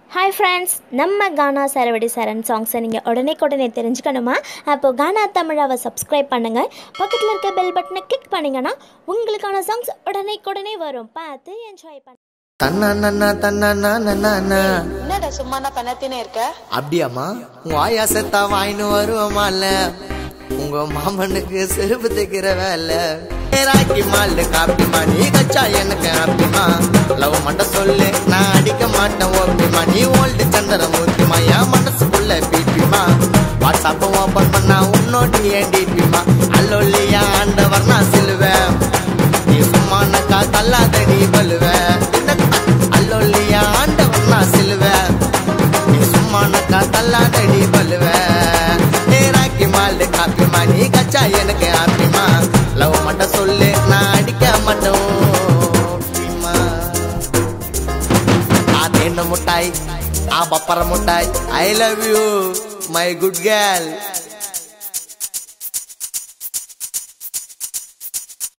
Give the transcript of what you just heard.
hi friends நம்ம கானா சரவடி சரண் சாங்ஸை நீங்கள் உடனே உடனே தெரிஞ்சுக்கணுமா அப்போ கானா தமிழாவை சப்ஸ்கிரைப் பண்ணுங்கள் பக்கத்தில் இருக்க பெல் பட்டனை கிளிக் பண்ணிங்கன்னா உங்களுக்கான சாங்ஸ் உடனே உடனே வரும் பார்த்து என்ஜாய் பண்ண தன்னா தன்னா என்னடா சும்மா நான் பண்ணத்தினே இருக்க அப்படியாம்மா உன் ஆயா செத்தா வாயின்னு வருவோமால உங்க மாமனுக்கு செருப்பு தைக்கிற வேலை ராக்கி மாலு காப்பிமா நீ கச்சா எனக்கு ஹாப்பிமா லவ் மண்ட சொல்லு நான் அடிக்க மாட்டேன் ஓபிமா நீ ஓல்டு சந்திர மூர்த்திமா என் மனசுக்குள்ள பிபிமா வாட்ஸ்அப் ஓபன் பண்ணா உன்னோடி என் டிபிமா அல்லொல்லியா ஆண்டவர் நான் சிலுவேன் நீ சும்மானக்கா கல்லாதடி பல்லுவேன் அல்லொல்லியா ஆண்டவர் நான் சிலுவேன் நீ சும்மானக்கா தள்ளாதடி பல்லுவ ஏ ராக்கி மாலு காப்பிமா நீ கச்சா எனக்கு ஹாப்பிமா லவ் மட்டும் சொல்லு நான் அடிக்க மாட்டோம் அதென்ன முட்டாய் ஆ பப்பர முட்டாய் I love you my good girl